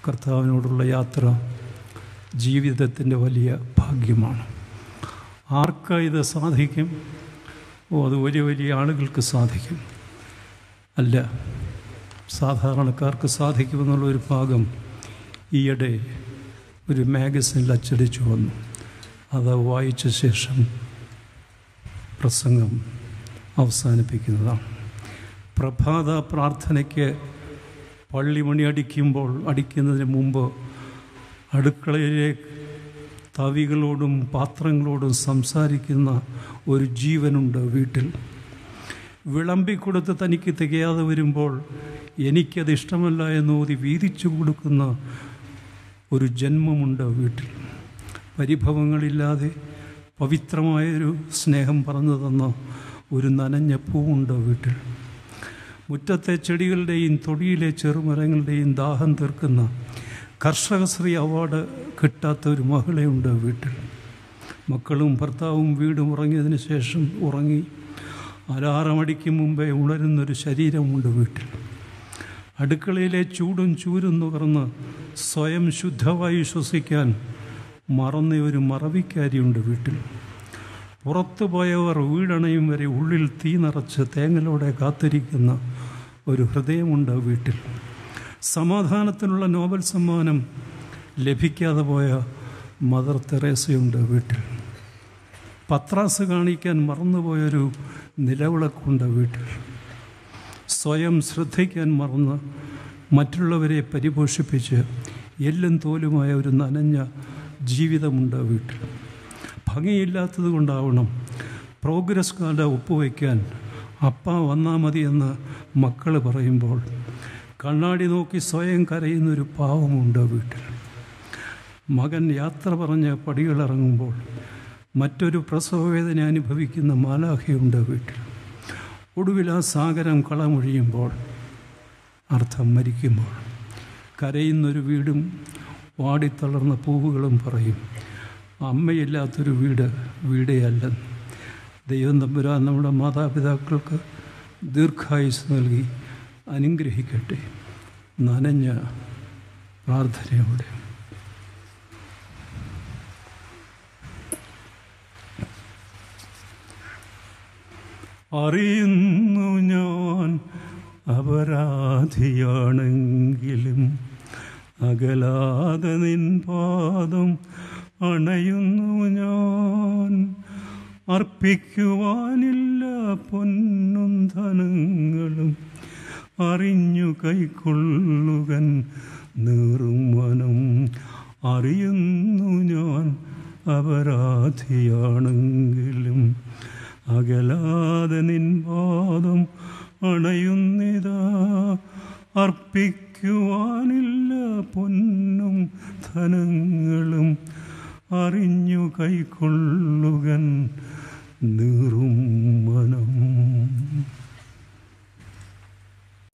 കർത്താവിനോടുള്ള യാത്ര ജീവിതത്തിൻ്റെ വലിയ ഭാഗ്യമാണ് ആർക്ക് ഇത് സാധിക്കും ഓ അത് വലിയ വലിയ ആളുകൾക്ക് സാധിക്കും അല്ല സാധാരണക്കാർക്ക് സാധിക്കുമെന്നുള്ള ഒരു ഭാഗം ഈയിടെ ഒരു മാഗസിനിൽ അച്ചടിച്ചു വന്നു അത് വായിച്ച ശേഷം പ്രസംഗം അവസാനിപ്പിക്കുന്നതാണ് പ്രഭാത പ്രാർത്ഥനയ്ക്ക് പള്ളിമണി അടിക്കുമ്പോൾ അടിക്കുന്നതിന് മുമ്പ് അടുക്കളയിലെ തവികളോടും പാത്രങ്ങളോടും സംസാരിക്കുന്ന ഒരു ജീവനുണ്ട് വീട്ടിൽ വിളമ്പിക്കൊടുത്ത് തനിക്ക് തികയാതെ വരുമ്പോൾ എനിക്കത് ഇഷ്ടമല്ല എന്നോതി വീതിച്ചു കൊടുക്കുന്ന ഒരു ജന്മമുണ്ട് വീട്ടിൽ പരിഭവങ്ങളില്ലാതെ പവിത്രമായൊരു സ്നേഹം പറഞ്ഞു തന്ന ഒരു നനഞ്ഞ പൂവുണ്ട് വീട്ടിൽ മുറ്റത്തെ ചെടികളുടെയും തൊടിയിലെ ചെറുമരങ്ങളുടെയും ദാഹം തീർക്കുന്ന കർഷകശ്രീ അവാർഡ് കിട്ടാത്ത ഒരു മഹിളയുണ്ട് വീട്ടിൽ മക്കളും ഭർത്താവും വീടും ഉറങ്ങിയതിന് ശേഷം ഉറങ്ങി അലാറമടിക്കും മുമ്പേ ഉണരുന്നൊരു ശരീരമുണ്ട് വീട്ടിൽ അടുക്കളയിലെ ചൂടും ചൂരും നുകർന്ന് സ്വയം ശുദ്ധമായി ശ്വസിക്കാൻ മറന്ന ഒരു മറവിക്കാരിയുണ്ട് വീട്ടിൽ പുറത്തു പോയവർ വീടണയും വരെ ഉള്ളിൽ തീ നിറച്ച് തേങ്ങലോടെ കാത്തിരിക്കുന്ന ഒരു ഹൃദയമുണ്ട് വീട്ടിൽ സമാധാനത്തിനുള്ള നോബൽ സമ്മാനം ലഭിക്കാതെ പോയ മദർ തെരേസയുണ്ട് വീട്ടിൽ പത്രാസ് കാണിക്കാൻ മറന്നുപോയൊരു നിലവിളക്കുണ്ട് വീട്ടിൽ സ്വയം ശ്രദ്ധിക്കാൻ മറന്ന് മറ്റുള്ളവരെ പരിപോഷിപ്പിച്ച് എല്ലും തോലുമായ ഒരു നനഞ്ഞ ജീവിതമുണ്ട് വീട്ടിൽ ഭംഗിയില്ലാത്തത് കൊണ്ടാവണം പ്രോഗ്രസ് കാർഡ് ഒപ്പുവയ്ക്കാൻ അപ്പ വന്നാൽ മതി എന്ന് മക്കൾ പറയുമ്പോൾ കണ്ണാടി നോക്കി സ്വയം കരയുന്നൊരു പാവമുണ്ട് വീട്ടിൽ മകൻ യാത്ര പറഞ്ഞ് പടികളിറങ്ങുമ്പോൾ മറ്റൊരു പ്രസവവേദന അനുഭവിക്കുന്ന മാലാഖയുണ്ട് വീട്ടിൽ ഒടുവിൽ ആ സാഗരം കളമൊഴിയുമ്പോൾ അർത്ഥം മരിക്കുമ്പോൾ കരയുന്നൊരു വീടും വാടിത്തളർന്ന പൂവുകളും പറയും അമ്മയില്ലാത്തൊരു വീട് വീടേ അല്ലെന്ന് ദൈവം തമ്പുരാൻ നമ്മുടെ മാതാപിതാക്കൾക്ക് ദീർഘായുസ് നൽകി അനുഗ്രഹിക്കട്ടെ നനഞ്ഞ പ്രാർത്ഥനയോടെ അറിയുന്നു ഞാൻ അപരാധിയാണെങ്കിലും അകലാതെ നിൻ പാദം അണയുന്നു ഞാൻ അർപ്പിക്കുവാനില്ല പൊന്നും ധനങ്ങളും അറിഞ്ഞു കൈക്കൊള്ളുകൻ നീറും വനം അറിയുന്നു ഞാൻ അപരാധിയാണെങ്കിലും അകലാതെ നിൻ പാദം അണയുന്നിതാ അർപ്പിക്കുവാനില്ല പൊന്നും ധനങ്ങളും അറിഞ്ഞു കൈക്കൊള്ളുകൻ നീറും മനം